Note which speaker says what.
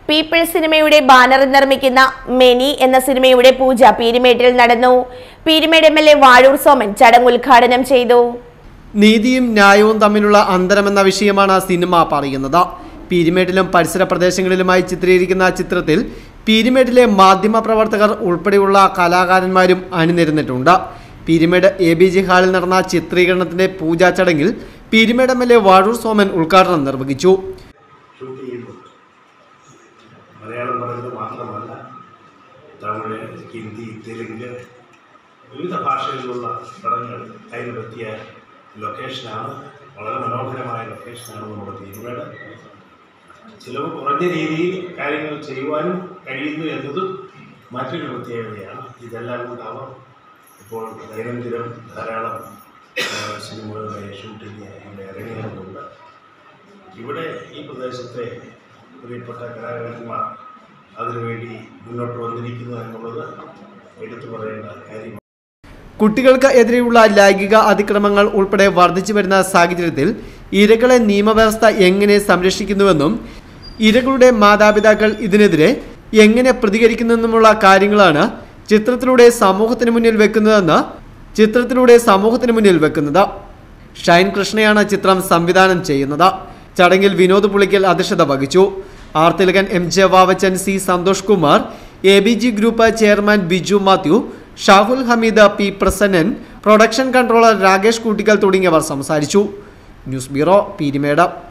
Speaker 1: people സിനിമയുടെ ബാനറിൽ നിർമ്മിക്കുന്ന മെനി എന്ന സിനിമയുടെ പൂജ പീരിമേട്ടിൽ നടന്നു Peermade M L A Vazhoor Soman ചടങ്ങ് ഉദ്ഘാടനം ചെയ്തു
Speaker 2: നീതിയും ന്യായവും തമ്മിലുള്ള അന്തരമെന്ന വിഷയമാണ് സിനിമ പറയുന്നത് പീരിമേട്ടിലും പരിസര പ്രദേശങ്ങളിലുമായി ചിത്രീകരിക്കുന്ന ചിത്രത്തിൽ പീരിമേട്ടിലെ മാധ്യമ പ്രവർത്തകർ ഉൾപ്പെടെയുള്ള കലാകാരന്മാരും അണിനിരന്നിട്ടുണ്ട് പീരിമേട് എ ബി ജി ഹാളിൽ നടന്ന ചിത്രീകരണത്തിന്റെ പൂജാ ചടങ്ങിൽ Peermade M L A Vazhoor Soman ഉദ്ഘാടനം നിർവഹിച്ചു
Speaker 3: ഷൂട്ട് ചെയ്യുന്നുണ്ട് മലയാളം പറയുന്നത് മാത്രമല്ല തമിഴ് ഹിന്ദി തെലുങ്ക് വിവിധ ഭാഷകളിലുള്ള പടങ്ങൾ അതിന് പറ്റിയ ലൊക്കേഷനാണ് വളരെ മനോഹരമായ ലൊക്കേഷനാണ് നമ്മുടെ തീരുമാനം ചിലവ് കുറഞ്ഞ രീതിയിൽ കാര്യങ്ങൾ ചെയ്യുവാനും കഴിയുന്നു എന്നതും മറ്റൊരു പ്രത്യേകതയാണ് ഇതെല്ലാം കൊണ്ടാവാം ഇപ്പോൾ ദൈനംദിനം ധാരാളം ആ, സിനിമകളുടെ ഷൂട്ടിങ് ഇവിടെ ഇറങ്ങിയിട്ടുണ്ട് ഇവിടെ ഈ പ്രദേശത്തെ പ്രിയപ്പെട്ട കലാകാരന്മാർ അതിനുവേണ്ടി മുന്നോട്ട് വന്നിരിക്കുന്നു എന്നുള്ളത് എടുത്തു പറയേണ്ട കാര്യമാണ്
Speaker 2: കുട്ടികൾക്ക് എതിരെയുള്ള ലൈംഗിക അതിക്രമങ്ങൾ ഉൾപ്പെടെ വർദ്ധിച്ചു വരുന്ന സാഹചര്യത്തിൽ ഇരകളെ നിയമവ്യവസ്ഥ എങ്ങനെ സംരക്ഷിക്കുന്നുവെന്നും ഇരകളുടെ മാതാപിതാക്കൾ ഇതിനെതിരെ എങ്ങനെ പ്രതികരിക്കുന്നെന്നുമുള്ള കാര്യങ്ങളാണ് ചിത്രത്തിലൂടെ സമൂഹത്തിന് മുന്നിൽ വെക്കുന്നതെന്ന് ചിത്രത്തിലൂടെ സമൂഹത്തിന് മുന്നിൽ വെക്കുന്നത് ഷൈൻ കൃഷ്ണയാണ് ചിത്രം സംവിധാനം ചെയ്യുന്നത് ചടങ്ങിൽ വിനോദ് പുളിക്കൽ അധ്യക്ഷത വഹിച്ചു R Thilakan M J Vavachan C Santhosh Kumar A B G group chairman Biju Mathew Shahul Hameed P Prasannan production controller Rakesh Koottickal തുടങ്ങിയവർ സംസാരിച്ചു ന്യൂസ് ബ്യൂറോ പീരിമേട്